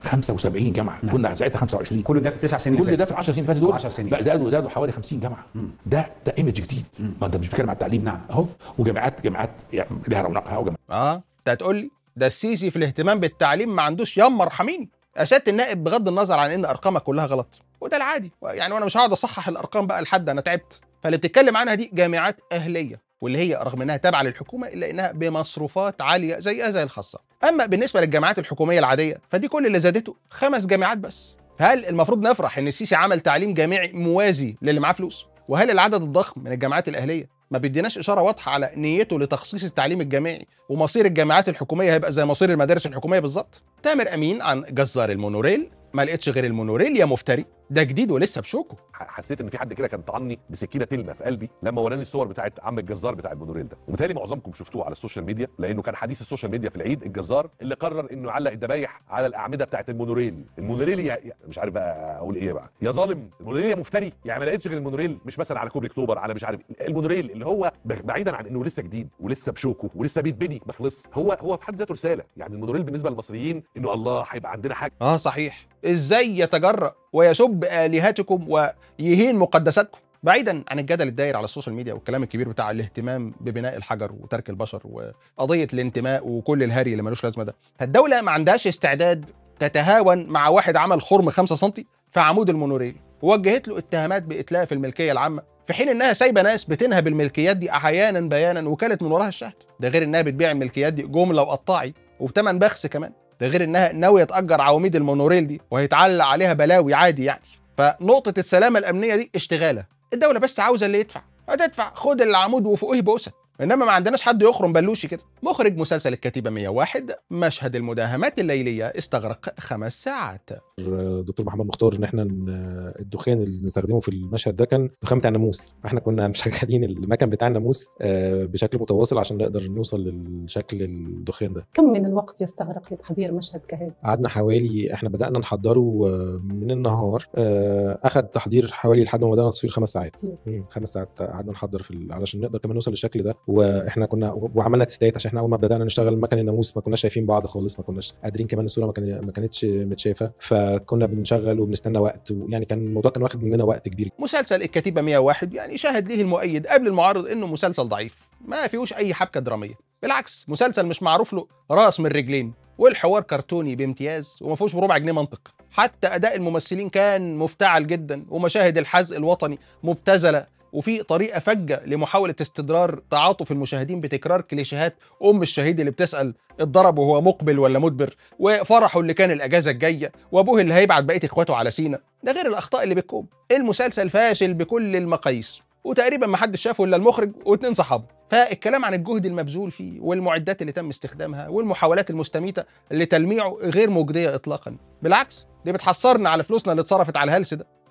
75 جامعه كنا ساعتها 25
كل ده في التسع سنين
كل ده في 10 سنين فاتوا دول
10 سنين
بقى زادوا زادوا حوالي 50 جامعه ده ده ايمج جديد ما انت مش بتتكلم على التعليم
نعم.
اهو وجامعات جامعات يعني لها رونقها وجامعات
اه انت هتقول لي ده السيسي في الاهتمام بالتعليم ما عندوش يما ارحميني اساده النائب بغض النظر عن ان ارقامك كلها غلط وده العادي يعني وانا مش هقعد اصحح الارقام بقى لحد انا تعبت فاللي بتتكلم عنها دي جامعات اهليه واللي هي رغم انها تابعه للحكومه الا انها بمصروفات عاليه زيها زي الخاصه اما بالنسبه للجامعات الحكوميه العاديه فدي كل اللي زادته خمس جامعات بس فهل المفروض نفرح ان السيسي عمل تعليم جامعي موازي للي معاه فلوس وهل العدد الضخم من الجامعات الاهليه ما بيديناش اشاره واضحه على نيته لتخصيص التعليم الجامعي ومصير الجامعات الحكوميه هيبقى زي مصير المدارس الحكوميه بالظبط تامر امين عن جزار المونوريل ما لقيتش غير المونوريل يا مفتري ده جديد ولسه بشوكه
حسيت ان في حد كده كان طعني بسكينه تلمه في قلبي لما وراني الصور بتاعت عم الجزار بتاع المونوريل ده وبالتالي معظمكم شفتوه على السوشيال ميديا لانه كان حديث السوشيال ميديا في العيد الجزار اللي قرر انه يعلق الذبايح على الاعمده بتاعت المونوريل المونوريل يا يا- مش عارف بقى اقول ايه بقى يا ظالم المونوريل يا مفتري يعني ما لقيتش غير المونوريل مش مثلا على كوبري اكتوبر على مش عارف المونوريل اللي هو ب- بعيدا عن انه لسه جديد ولسه بشوكه ولسه بيتبني ما خلص هو هو في حد ذاته رساله يعني المونوريل بالنسبه للمصريين انه الله هيبقى عندنا حاجه
اه صحيح ازاي يتجرأ ويسب الهتكم ويهين مقدساتكم بعيدا عن الجدل الداير على السوشيال ميديا والكلام الكبير بتاع الاهتمام ببناء الحجر وترك البشر وقضيه الانتماء وكل الهري اللي ملوش لازمه ده فالدوله ما عندهاش استعداد تتهاون مع واحد عمل خرم 5 سم في عمود المونوريل ووجهت له اتهامات باتلاف الملكيه العامه في حين انها سايبه ناس بتنهب الملكيات دي احيانا بيانا وكالت من وراها الشهد ده غير انها بتبيع الملكيات دي جمله وقطاعي وبتمن بخس كمان ده غير انها ناويه تاجر عواميد المونوريل دي وهيتعلق عليها بلاوي عادي يعني فنقطه السلامه الامنيه دي اشتغاله الدوله بس عاوزه اللي يدفع هتدفع خد العمود وفوقيه بوسه انما ما عندناش حد يخرم بلوشي كده مخرج مسلسل الكتيبه 101 مشهد المداهمات الليليه استغرق خمس ساعات
دكتور محمد مختار ان احنا ن- الدخان اللي نستخدمه في المشهد ده كان دخان بتاع الناموس احنا كنا مشغلين المكن بتاع الناموس آه، بشكل متواصل عشان نقدر نوصل للشكل الدخان ده
كم من الوقت يستغرق لتحضير مشهد كهذا؟
قعدنا حوالي احنا بدأنا نحضره آه، من النهار آه، اخذ تحضير حوالي لحد ما بدأنا تصوير خمس ساعات
كتير.
مم، خمس ساعات قعدنا نحضر في ال- علشان نقدر كمان نوصل للشكل ده واحنا كنا وعملنا تستات عشان احنا اول ما بدأنا نشتغل مكن الناموس ما كناش شايفين بعض خالص ما كناش قادرين كمان الصورة ما, كان ما كانتش متشافة فكنا بنشغل وبنستنى وقت ويعني كان الموضوع كان واخد مننا وقت كبير
مسلسل الكتيبه 101 يعني شاهد ليه المؤيد قبل المعارض انه مسلسل ضعيف ما فيهوش اي حبكه دراميه بالعكس مسلسل مش معروف له راس من رجلين والحوار كرتوني بامتياز وما فيهوش بربع جنيه منطق حتى اداء الممثلين كان مفتعل جدا ومشاهد الحزق الوطني مبتذله وفي طريقه فجه لمحاوله استدرار تعاطف المشاهدين بتكرار كليشيهات ام الشهيد اللي بتسال اتضرب وهو مقبل ولا مدبر وفرحه اللي كان الاجازه الجايه وابوه اللي هيبعت بقيه اخواته على سينا ده غير الاخطاء اللي بتكون المسلسل فاشل بكل المقاييس وتقريبا ما حدش شافه الا المخرج واتنين صحابه فالكلام عن الجهد المبذول فيه والمعدات اللي تم استخدامها والمحاولات المستميته لتلميعه غير مجديه اطلاقا بالعكس دي بتحسرنا على فلوسنا اللي اتصرفت على الهلس ده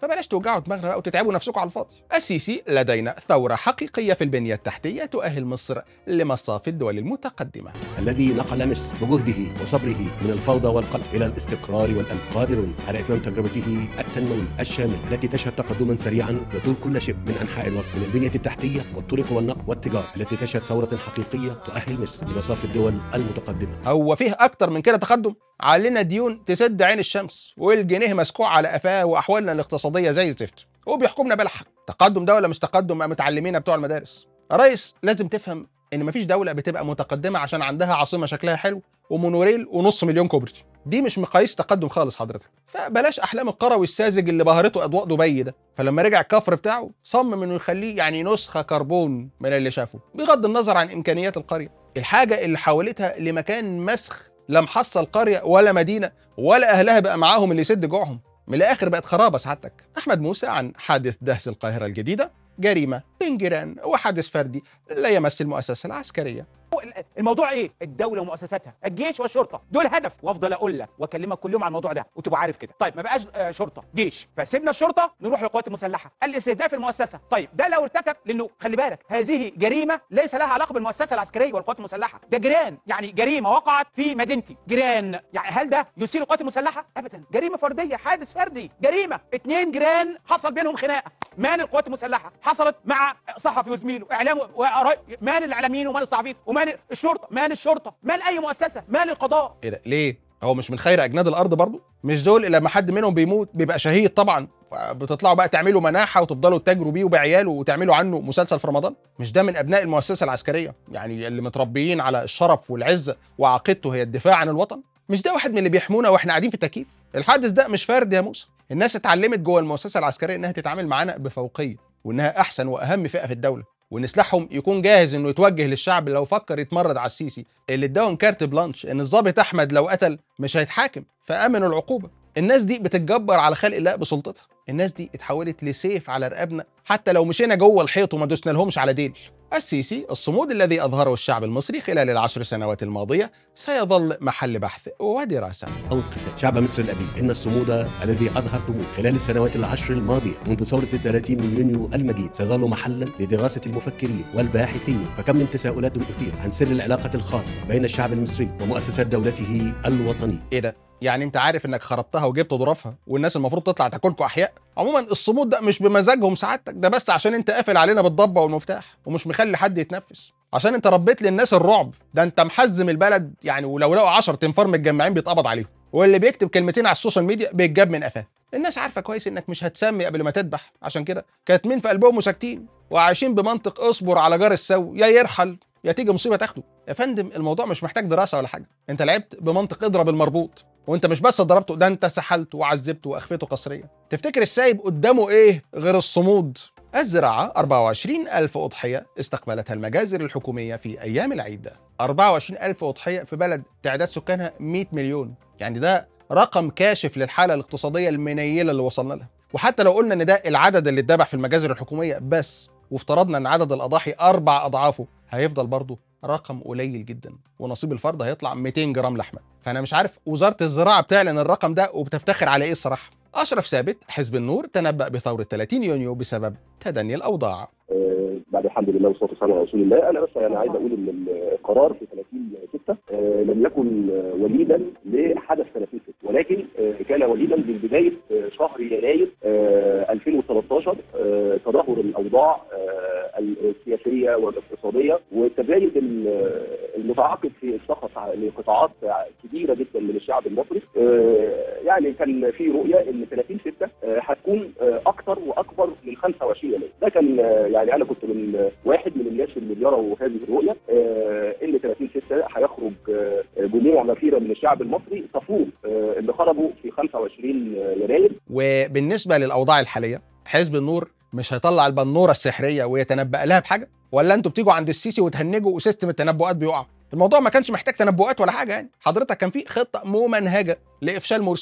فبلاش توجعوا دماغنا بقى وتتعبوا نفسكم على الفاضي السيسي لدينا ثوره حقيقيه في البنيه التحتيه تؤهل مصر لمصاف الدول المتقدمه
الذي نقل مصر بجهده وصبره من الفوضى والقلق الى الاستقرار والامن قادر على اتمام تجربته التنمويه الشامله التي تشهد تقدما سريعا يطول كل شبر من انحاء الوطن من البنيه التحتيه والطرق والنقل والتجاره التي تشهد ثوره حقيقيه تؤهل مصر لمصاف الدول المتقدمه
هو فيه اكتر من كده تقدم علينا ديون تسد عين الشمس والجنيه مسكوع على قفاه واحوالنا الاقتصاديه زي الزفت وبيحكمنا بلحق تقدم ده ولا مش تقدم بقى متعلمينها بتوع المدارس يا ريس لازم تفهم ان مفيش دوله بتبقى متقدمه عشان عندها عاصمه شكلها حلو ومونوريل ونص مليون كوبري دي مش مقاييس تقدم خالص حضرتك فبلاش احلام القروي الساذج اللي بهرته اضواء دبي ده فلما رجع الكفر بتاعه صمم انه يخليه يعني نسخه كربون من اللي شافه بغض النظر عن امكانيات القريه الحاجه اللي حولتها لمكان مسخ لا محصل قريه ولا مدينه ولا اهلها بقى معاهم اللي يسد جوعهم من الاخر بقت خرابه سعادتك احمد موسى عن حادث دهس القاهره الجديده جريمه بين جيران وحادث فردي لا يمس المؤسسه العسكريه
الموضوع ايه؟ الدوله ومؤسساتها، الجيش والشرطه، دول هدف وافضل اقول لك واكلمك كل يوم عن الموضوع ده وتبقى عارف كده. طيب ما بقاش آه، شرطه، جيش، فسيبنا الشرطه نروح للقوات المسلحه، الاستهداف المؤسسه، طيب ده لو ارتكب لانه خلي بالك هذه جريمه ليس لها علاقه بالمؤسسه العسكريه والقوات المسلحه، ده جيران، يعني جريمه وقعت في مدينتي، جيران، يعني هل ده يثير القوات المسلحه؟ ابدا، جريمه فرديه، حادث فردي، جريمه، اثنين جيران حصل بينهم خناقه، مان القوات المسلحه، حصلت مع صحفي وزميله، اعلام وقراء مان الاعلاميين ومان الصحفيين ومان الشرطه، مان الشرطه، مان اي مؤسسه، مان القضاء،
ايه ده ليه هو مش من خير اجناد الارض برضو مش دول لما حد منهم بيموت بيبقى شهيد طبعا بتطلعوا بقى تعملوا مناحه وتفضلوا تجروا بيه وبعياله وتعملوا عنه مسلسل في رمضان مش ده من ابناء المؤسسه العسكريه يعني اللي متربيين على الشرف والعزه وعقيدته هي الدفاع عن الوطن مش ده واحد من اللي بيحمونا واحنا قاعدين في التكييف الحادث ده مش فرد يا موسى الناس اتعلمت جوه المؤسسه العسكريه انها تتعامل معانا بفوقيه وانها احسن واهم فئه في الدوله وان سلاحهم يكون جاهز انه يتوجه للشعب لو فكر يتمرد على السيسي اللي اداهم كارت بلانش ان الضابط احمد لو قتل مش هيتحاكم فامنوا العقوبه الناس دي بتتجبر على خلق الله بسلطتها الناس دي اتحولت لسيف على رقابنا حتى لو مشينا جوه الحيط وما دوسنا لهمش على ديل السيسي الصمود الذي أظهره الشعب المصري خلال العشر سنوات الماضية سيظل محل بحث ودراسة
أو قسم شعب مصر الأبي إن الصمود الذي أظهرتموه خلال السنوات العشر الماضية منذ ثورة الثلاثين من يونيو المجيد سيظل محلا لدراسة المفكرين والباحثين فكم من تساؤلات أثير عن سر العلاقة الخاصة بين الشعب المصري ومؤسسات دولته الوطنية
ايه ده يعني انت عارف انك خربتها وجبت ظروفها والناس المفروض تطلع تاكلكوا احياء عموما الصمود ده مش بمزاجهم سعادتك ده بس عشان انت قافل علينا بالضبه والمفتاح ومش مخلي حد يتنفس عشان انت ربيت للناس الرعب ده انت محزم البلد يعني ولو لقوا 10 تنفار متجمعين بيتقبض عليهم واللي بيكتب كلمتين على السوشيال ميديا بيتجاب من قفاه الناس عارفه كويس انك مش هتسمي قبل ما تذبح عشان كده كاتمين في قلبهم وساكتين وعايشين بمنطق اصبر على جار السو يا يرحل يا تيجي مصيبه تاخده يا فندم الموضوع مش محتاج دراسه ولا حاجه انت لعبت بمنطق اضرب المربوط وانت مش بس ضربته ده انت سحلته وعذبته واخفته قسريا تفتكر السايب قدامه ايه غير الصمود الزراعة 24 ألف أضحية استقبلتها المجازر الحكومية في أيام العيد 24 ألف أضحية في بلد تعداد سكانها 100 مليون يعني ده رقم كاشف للحالة الاقتصادية المنيلة اللي وصلنا لها وحتى لو قلنا ان ده العدد اللي اتذبح في المجازر الحكومية بس وافترضنا ان عدد الأضاحي أربع أضعافه هيفضل برضه رقم قليل جدا ونصيب الفرد هيطلع 200 جرام لحمه فانا مش عارف وزاره الزراعه بتعلن الرقم ده وبتفتخر على ايه الصراحه اشرف ثابت حزب النور تنبأ بثوره 30 يونيو بسبب تدني الاوضاع
آه، بعد الحمد لله والصلاه والسلام على رسول الله انا بس يعني عايز اقول ان القرار في 30 6 آه، لم يكن آه، وليدا لحدث 30 6 ولكن آه، كان وليدا من بدايه آه، شهر يناير آه، 2013 آه، تدهور الاوضاع آه، السياسيه والاقتصاديه والتزايد ال- المتعاقب في السخط لقطاعات كبيره جدا من الشعب المصري آه، يعني كان في رؤيه ان 30 6 هتكون آه، اكتر واكبر من 25 يناير ده كان آه، يعني انا كنت من آه، واحد من الناس اللي بيروا هذه الرؤيه آه، ان 30 6 هيخرج آه، جموع غفيره من الشعب المصري تفوق آه، اللي خرجوا في 25 يناير
وبالنسبه للاوضاع الحاليه حزب النور مش هيطلع البنوره السحريه ويتنبأ لها بحاجه ولا انتوا بتيجوا عند السيسي وتهنجوا وسيستم التنبؤات بيقع الموضوع ما كانش محتاج تنبؤات ولا حاجه يعني حضرتك كان في خطه ممنهجه لافشال مرسي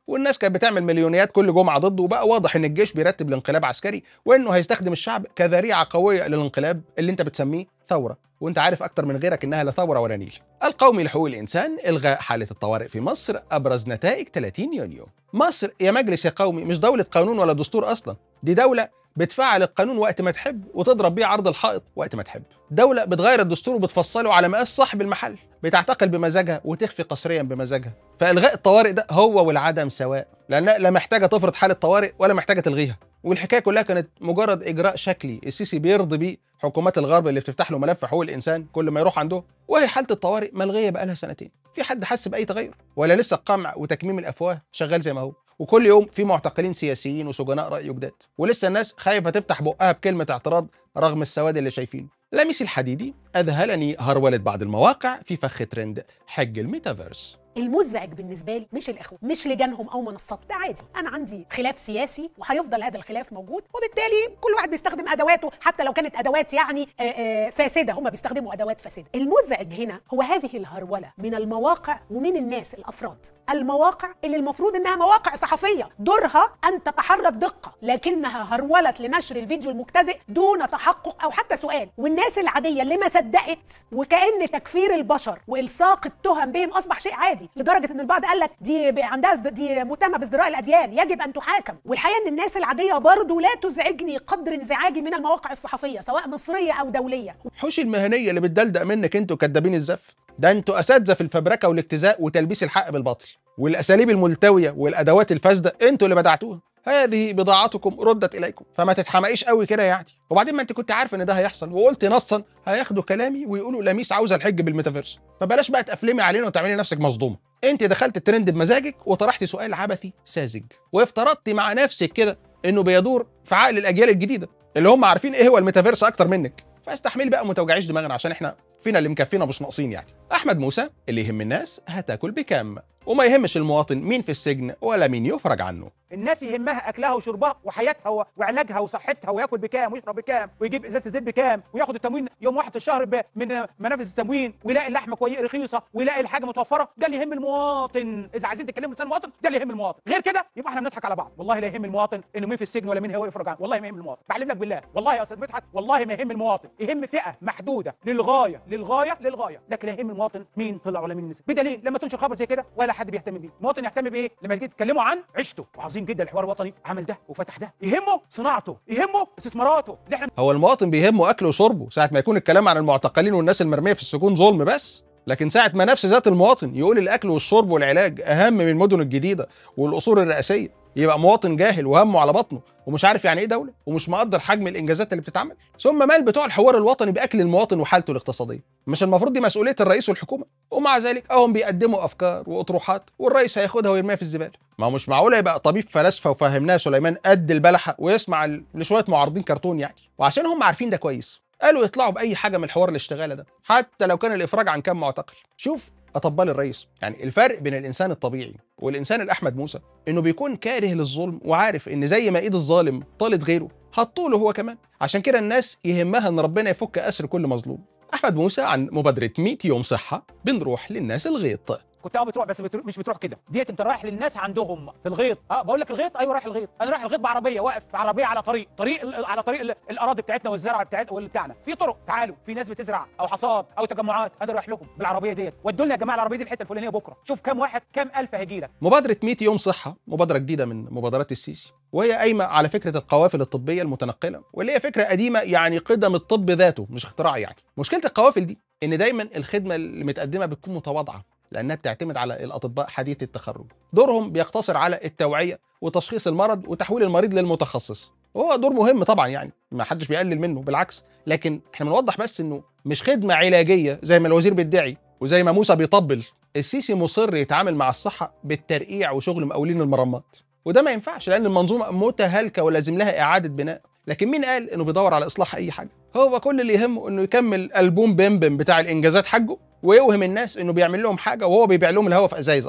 والناس كانت بتعمل مليونيات كل جمعه ضده وبقى واضح ان الجيش بيرتب الانقلاب عسكري وانه هيستخدم الشعب كذريعه قويه للانقلاب اللي انت بتسميه ثوره وانت عارف اكتر من غيرك انها لا ثوره ولا نيل. القومي لحقوق الانسان الغاء حاله الطوارئ في مصر ابرز نتائج 30 يونيو. مصر يا مجلس يا قومي مش دوله قانون ولا دستور اصلا، دي دوله بتفعل القانون وقت ما تحب وتضرب بيه عرض الحائط وقت ما تحب. دولة بتغير الدستور وبتفصله على مقاس صاحب المحل، بتعتقل بمزاجها وتخفي قسريا بمزاجها. فإلغاء الطوارئ ده هو والعدم سواء، لأنها لا محتاجة تفرض حالة طوارئ ولا محتاجة تلغيها. والحكاية كلها كانت مجرد إجراء شكلي السيسي بيرضي بيه حكومات الغرب اللي بتفتح له ملف حقوق الإنسان كل ما يروح عنده، وهي حالة الطوارئ ملغية بقالها سنتين. في حد حس بأي تغير؟ ولا لسه القمع وتكميم الأفواه شغال زي ما هو؟ وكل يوم في معتقلين سياسيين وسجناء رأي جداد ولسه الناس خايفة تفتح بقها بكلمة اعتراض رغم السواد اللي شايفينه لميس الحديدي أذهلني هرولة بعض المواقع في فخ ترند حج الميتافيرس
المزعج بالنسبه لي مش الاخوه مش لجانهم او منصات ده عادي انا عندي خلاف سياسي وهيفضل هذا الخلاف موجود وبالتالي كل واحد بيستخدم ادواته حتى لو كانت ادوات يعني آه، آه، فاسده هم بيستخدموا ادوات فاسده المزعج هنا هو هذه الهروله من المواقع ومن الناس الافراد المواقع اللي المفروض انها مواقع صحفيه دورها ان تتحرى الدقه لكنها هرولت لنشر الفيديو المجتزئ دون تحقق او حتى سؤال والناس العاديه اللي ما صدقت وكان تكفير البشر والصاق التهم بهم اصبح شيء عادي لدرجه ان البعض قال لك دي ب- عندها ازد- دي مهتمه بازدراء الاديان يجب ان تحاكم والحقيقه ان الناس العاديه برضه لا تزعجني قدر انزعاجي من المواقع الصحفيه سواء مصريه او دوليه
حوش المهنية اللي بتدلدق منك انتوا كدابين الزف ده انتوا اساتذه في الفبركه والاجتزاء وتلبيس الحق بالباطل والاساليب الملتويه والادوات الفاسده انتوا اللي بدعتوها هذه بضاعتكم ردت اليكم فما تتحمقيش قوي كده يعني وبعدين ما انت كنت عارف ان ده هيحصل وقلت نصا هياخدوا كلامي ويقولوا لميس عاوزه الحج بالميتافيرس فبلاش بقى تقفلمي علينا وتعملي نفسك مصدومه انت دخلت الترند بمزاجك وطرحتي سؤال عبثي ساذج وافترضتي مع نفسك كده انه بيدور في عقل الاجيال الجديده اللي هم عارفين ايه هو الميتافيرس اكتر منك فاستحملي بقى وما توجعيش دماغنا عشان احنا فينا اللي مكفينا مش ناقصين يعني احمد موسى اللي يهم الناس هتاكل بكام وما يهمش المواطن مين في السجن ولا مين يفرج عنه
الناس يهمها اكلها وشربها وحياتها و- وعلاجها وصحتها وياكل بكام ويشرب بكام ويجيب ازازه زيت بكام وياخد التموين يوم واحد في الشهر ب- من منافذ التموين ويلاقي اللحمه كويس رخيصه ويلاقي الحاجه متوفره ده اللي يهم المواطن اذا عايزين تتكلموا لسان المواطن ده اللي يهم المواطن غير كده يبقى احنا بنضحك على بعض والله لا يهم المواطن انه مين في السجن ولا مين هو يفرج عنه والله ما يهم المواطن بحلف لك بالله والله يا استاذ مدحت والله ما يهم المواطن يهم فئه محدوده للغايه للغايه للغايه لكن لا يهم المواطن مين طلع ولا مين نزل بدليل لما تنشر خبر زي كده ولا حد بيهتم بيه المواطن يهتم بايه لما تيجي تتكلموا عن عيشته وعظيم جدا الحوار الوطني عمل ده وفتح ده يهمه صناعته يهمه استثماراته اللي احنا
هو المواطن بيهمه اكله وشربه ساعه ما يكون الكلام عن المعتقلين والناس المرميه في السجون ظلم بس لكن ساعه ما نفس ذات المواطن يقول الاكل والشرب والعلاج اهم من المدن الجديده والقصور الرئاسيه يبقى مواطن جاهل وهمه على بطنه ومش عارف يعني ايه دوله ومش مقدر حجم الانجازات اللي بتتعمل ثم مال بتوع الحوار الوطني باكل المواطن وحالته الاقتصاديه مش المفروض دي مسؤوليه الرئيس والحكومه ومع ذلك اهم بيقدموا افكار واطروحات والرئيس هياخدها ويرميها في الزباله ما هو مش معقول يبقى طبيب فلاسفه وفهمناه سليمان قد البلحه ويسمع ل- لشويه معارضين كرتون يعني وعشان هم عارفين ده كويس قالوا يطلعوا باي حاجه من الحوار الاشتغاله ده حتى لو كان الافراج عن كام معتقل شوف اطبال الرئيس يعني الفرق بين الانسان الطبيعي والانسان الاحمد موسى انه بيكون كاره للظلم وعارف ان زي ما ايد الظالم طالت غيره هتطوله هو كمان عشان كده الناس يهمها ان ربنا يفك اسر كل مظلوم احمد موسى عن مبادره 100 يوم صحه بنروح للناس الغيط
كنت اه بتروح بس بتروح مش بتروح كده ديت انت رايح للناس عندهم في الغيط اه بقول لك الغيط ايوه رايح الغيط انا رايح الغيط بعربيه واقف بعربيه على طريق طريق ال- على طريق ال- الاراضي بتاعتنا والزرع بتاعتنا واللي بتاعنا في طرق تعالوا في ناس بتزرع او حصاد او تجمعات انا رايح لهم بالعربيه ديت ودوا لنا يا جماعه العربيه دي الحته الفلانيه بكره شوف كام واحد كام الف هيجي لك
مبادرة 100 يوم صحة مبادرة جديدة من مبادرات السيسي وهي قايمة على فكرة القوافل الطبية المتنقلة واللي هي فكرة قديمة يعني قدم الطب ذاته مش اختراع يعني مشكلة القوافل دي إن دايما الخدمة اللي متقدمة بتكون متواضعة لأنها بتعتمد على الأطباء حديث التخرج دورهم بيقتصر على التوعية وتشخيص المرض وتحويل المريض للمتخصص وهو دور مهم طبعا يعني ما حدش بيقلل منه بالعكس لكن احنا بنوضح بس انه مش خدمه علاجيه زي ما الوزير بيدعي وزي ما موسى بيطبل السيسي مصر يتعامل مع الصحه بالترقيع وشغل مقاولين المرمات وده ما ينفعش لان المنظومه متهالكه ولازم لها اعاده بناء لكن مين قال انه بيدور على اصلاح اي حاجه هو كل اللي يهمه انه يكمل البوم بيم بيم بتاع الانجازات حقه ويوهم الناس انه بيعمل لهم حاجه وهو بيبيع لهم الهوا في ازايز اصلا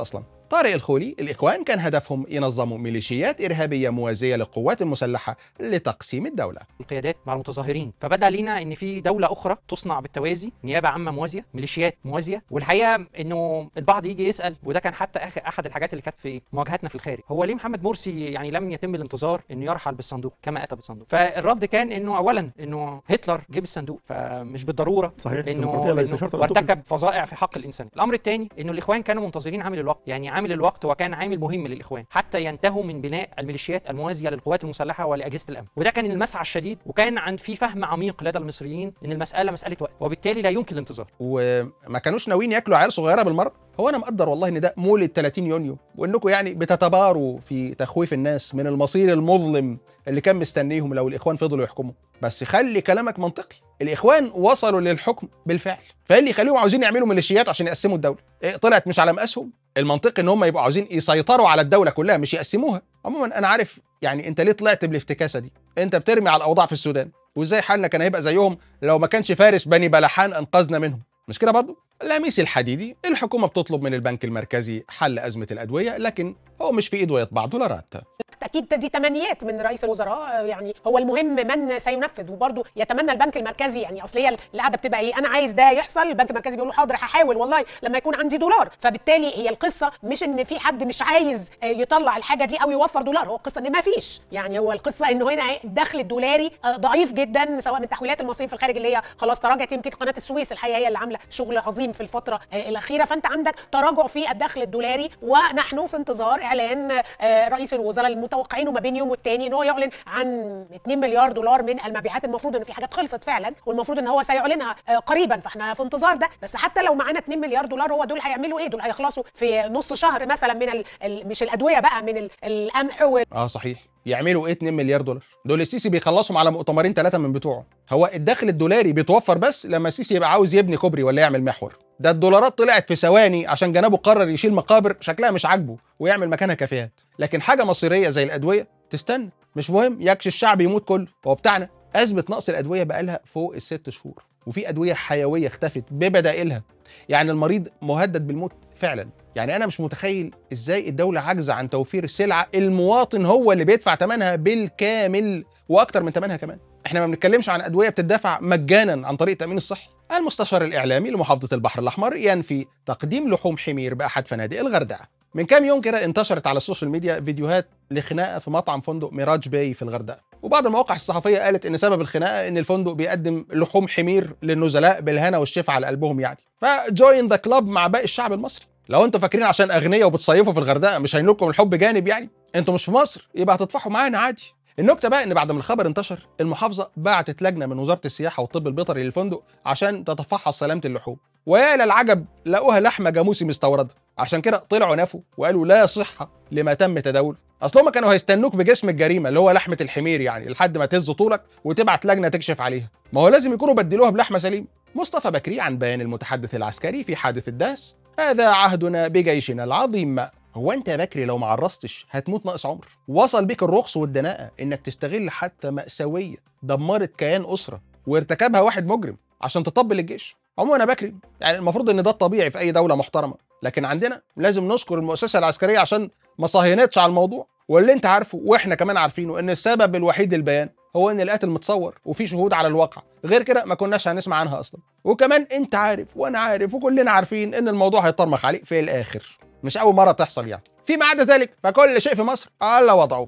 طارق الخولي الإخوان كان هدفهم ينظموا ميليشيات إرهابية موازية للقوات المسلحة لتقسيم الدولة
القيادات مع المتظاهرين فبدا لينا ان في دوله اخرى تصنع بالتوازي نيابه عامه موازيه ميليشيات موازيه والحقيقه انه البعض يجي يسال وده كان حتى اخر احد الحاجات اللي كانت في مواجهاتنا في الخارج هو ليه محمد مرسي يعني لم يتم الانتظار انه يرحل بالصندوق كما اتى بالصندوق فالرد كان انه اولا انه هتلر جيب الصندوق فمش بالضروره
صحيح
انه,
الديمقراطية ليس
إنه
شرطاً أن
وارتكب فظائع في حق الانسان الامر الثاني انه الاخوان كانوا منتظرين عامل الوقت يعني عامل الوقت وكان عامل مهم للاخوان حتى ينتهوا من بناء الميليشيات الموازيه للقوات المسلحه ولاجهزه الامن وده كان المسعى الشديد وكان عن في فهم عميق لدى المصريين ان المساله مساله وقت وبالتالي لا يمكن الانتظار
وما كانوش ناويين ياكلوا عيال صغيره بالمره هو انا مقدر والله ان ده مولد 30 يونيو وانكم يعني بتتباروا في تخويف الناس من المصير المظلم اللي كان مستنيهم لو الاخوان فضلوا يحكموا بس خلي كلامك منطقي الاخوان وصلوا للحكم بالفعل فايه اللي يخليهم عاوزين يعملوا ميليشيات عشان يقسموا الدوله إيه طلعت مش على مقاسهم المنطقي ان هم يبقوا عاوزين يسيطروا على الدوله كلها مش يقسموها عموما انا عارف يعني انت ليه طلعت بالافتكاسه دي انت بترمي على الاوضاع في السودان وازاي حالنا كان هيبقى زيهم لو ما كانش فارس بني بلحان انقذنا منهم مش كده برضه القميص الحديدي الحكومه بتطلب من البنك المركزي حل ازمه الادويه لكن هو مش في ايده يطبع دولارات
اكيد دي تمنيات من رئيس الوزراء يعني هو المهم من سينفذ وبرضه يتمنى البنك المركزي يعني اصل هي القعده بتبقى ايه انا عايز ده يحصل البنك المركزي بيقول له حاضر هحاول والله لما يكون عندي دولار فبالتالي هي القصه مش ان في حد مش عايز يطلع الحاجه دي او يوفر دولار هو القصه ان ما فيش يعني هو القصه انه هنا الدخل الدولاري ضعيف جدا سواء من تحويلات المصريين في الخارج اللي هي خلاص تراجعت يمكن قناه السويس الحقيقه هي اللي عامله شغل عظيم في الفتره الاخيره فانت عندك تراجع في الدخل الدولاري ونحن في انتظار اعلان رئيس الوزراء المتوقعين ما بين يوم والتاني ان هو يعلن عن 2 مليار دولار من المبيعات المفروض ان في حاجات خلصت فعلا والمفروض ان هو سيعلنها قريبا فاحنا في انتظار ده بس حتى لو معانا 2 مليار دولار هو دول هيعملوا ايه دول هيخلصوا في نص شهر مثلا من ال ال مش الادويه بقى من ال القمح وال
اه صحيح يعملوا ايه 2 مليار دولار دول السيسي بيخلصهم على مؤتمرين ثلاثه من بتوعه هو الدخل الدولاري بيتوفر بس لما السيسي يبقى عاوز يبني كوبري ولا يعمل محور ده الدولارات طلعت في ثواني عشان جنابه قرر يشيل مقابر شكلها مش عاجبه ويعمل مكانها كافيهات لكن حاجه مصيريه زي الادويه تستنى مش مهم يكش الشعب يموت كله هو بتاعنا ازمه نقص الادويه بقالها فوق الست شهور وفي ادويه حيويه اختفت ببدائلها يعني المريض مهدد بالموت فعلا يعني انا مش متخيل ازاي الدوله عاجزه عن توفير سلعه المواطن هو اللي بيدفع ثمنها بالكامل واكتر من ثمنها كمان احنا ما بنتكلمش عن ادويه بتدفع مجانا عن طريق التامين الصحي المستشار الاعلامي لمحافظه البحر الاحمر ينفي تقديم لحوم حمير باحد فنادق الغردقه من كام يوم كده انتشرت على السوشيال ميديا فيديوهات لخناقه في مطعم فندق ميراج باي في الغردقه وبعض المواقع الصحفيه قالت ان سبب الخناقه ان الفندق بيقدم لحوم حمير للنزلاء بالهنا والشفا على قلبهم يعني فجوين ذا كلاب مع باقي الشعب المصري لو انتوا فاكرين عشان اغنياء وبتصيفوا في الغردقه مش هينولكم الحب جانب يعني انتوا مش في مصر يبقى هتطفحوا معانا عادي النكته بقى ان بعد ما الخبر انتشر المحافظه بعتت لجنه من وزاره السياحه والطب البيطري للفندق عشان تتفحص سلامه اللحوم ويا للعجب لقوها لحمه جاموسي مستورده عشان كده طلعوا نفوا وقالوا لا صحه لما تم تداوله اصل هم كانوا هيستنوك بجسم الجريمه اللي هو لحمه الحمير يعني لحد ما تهز طولك وتبعت لجنه تكشف عليها ما هو لازم يكونوا بدلوها بلحمه سليم مصطفى بكري عن بيان المتحدث العسكري في حادث الداس هذا عهدنا بجيشنا العظيم هو انت يا بكري لو ما عرستش هتموت ناقص عمر وصل بيك الرخص والدناءه انك تستغل حتى ماساويه دمرت كيان اسره وارتكبها واحد مجرم عشان تطبل الجيش عموما يا بكري يعني المفروض ان ده الطبيعي في اي دوله محترمه لكن عندنا لازم نشكر المؤسسه العسكريه عشان ما صهينتش على الموضوع واللي انت عارفه واحنا كمان عارفينه ان السبب الوحيد للبيان هو ان القاتل متصور وفي شهود على الواقع غير كده ما كناش هنسمع عنها اصلا وكمان انت عارف وانا عارف وكلنا عارفين ان الموضوع هيطرمخ عليه في الاخر مش اول مره تحصل يعني فيما عدا ذلك فكل شيء في مصر على وضعه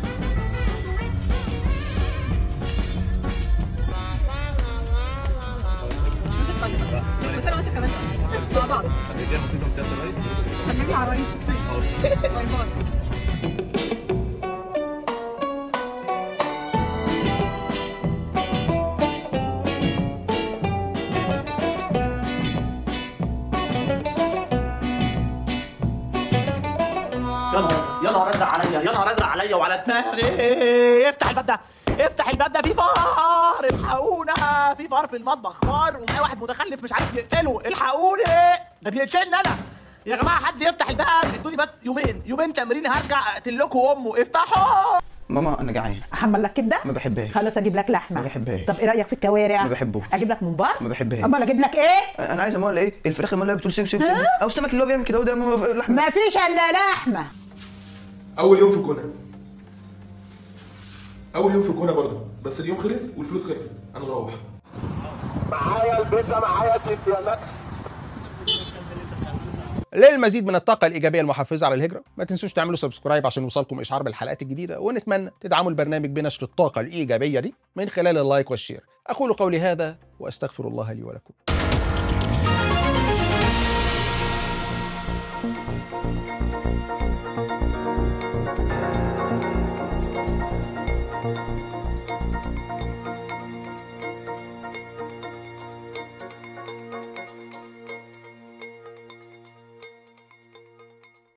بس انا وانت كمان مع بعض خليني على الرئيس باي باي
يا نهار يا نهار ازرق عليا يا نهار ازرق عليا وعلى دماغي افتح الباب ده افتح الباب ده في فار الحقونا في فار في المطبخ فار ومعايا واحد متخلف مش عارف يقتله الحقوني ده بيقتلني انا يا جماعه حد يفتح الباب ادوني بس يومين يومين تمرين هرجع اقتل لكم امه افتحوا
ماما انا جعان
احمل لك كبده
ما بحبهاش
خلاص اجيب لك لحمه
ما بحبهاش
طب ايه رايك في الكوارع
ما بحبوش
اجيب لك ممبار
ما بحبهاش
امال اجيب لك ايه
انا عايز ماما ايه الفراخ اللي بتقول سيو سيو سيو دي. او السمك اللي هو بيعمل كده وده ماما لحمه
ما فيش الا لحمه
اول يوم في الجونه اول يوم في الجونه برضه بس اليوم خلص والفلوس خلصت انا مروح
معايا البيتزا معايا ست يا
للمزيد من الطاقة الإيجابية المحفزة على الهجرة ما تنسوش تعملوا سبسكرايب عشان يوصلكم إشعار بالحلقات الجديدة ونتمنى تدعموا البرنامج بنشر الطاقة الإيجابية دي من خلال اللايك والشير أقول قولي هذا وأستغفر الله لي ولكم